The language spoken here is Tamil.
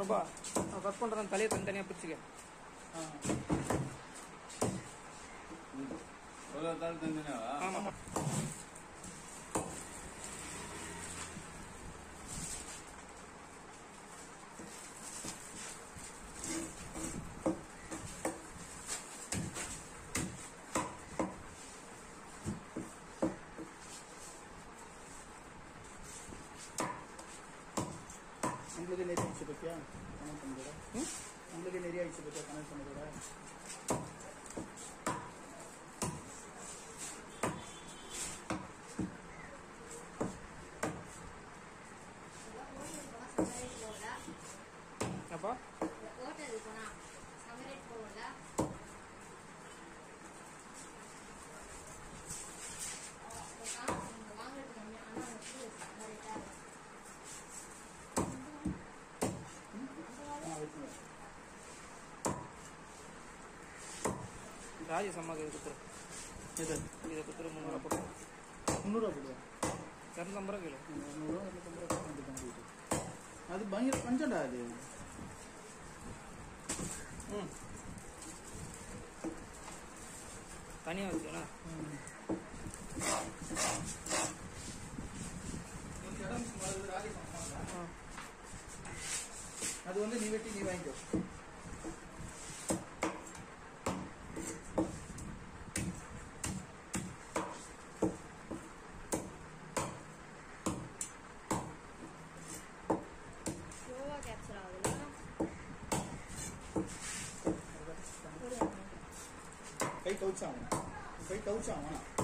அப்பா நான் ஒர்க் பண்ணுறேன் தலையை தனித்தனியாக பிரிச்சுக்க ஆ ஒரு தாள் தந்தினாவா ஆமாம் உங்களுக்கு நிறைய ஆயிடுச்சு பத்தியா கனெக்ட் பண்ணதோட உங்களுக்கு நிறைய ஆயிடுச்சு பத்தியா கனெக்ட் பண்ணதோட அப்பா ஹோட்டலுக்கு போனா சமரேட் போகல வாங்குறதுக்கு கம்மி ஆனா வந்து சமரேட்டா ஆ வைக்கணும் ராஜேஷ் அம்மாவுக்கு இது கொடுத்துரு எது இதை கொடுத்துரு முந்நூறுவா போட்டு முந்நூறுவா போடுவா இரநூத்தம்பது ரூபா கிலோ நூறுரூவா இரநூத்தம்பது ரூபா கண்டிப்பாக முடியுது அது பயங்கர பஞ்சம்டா அது ம் தனியாக வச்சுக்கணும் ஆ அது வந்து நீ வெட்டி நீ வாங்கிக்கோ ஸ்லோவா கேப்சர் ஆகுதுல்ல கை கவுச்சான் அவன் கை கவுச்சான் அவன்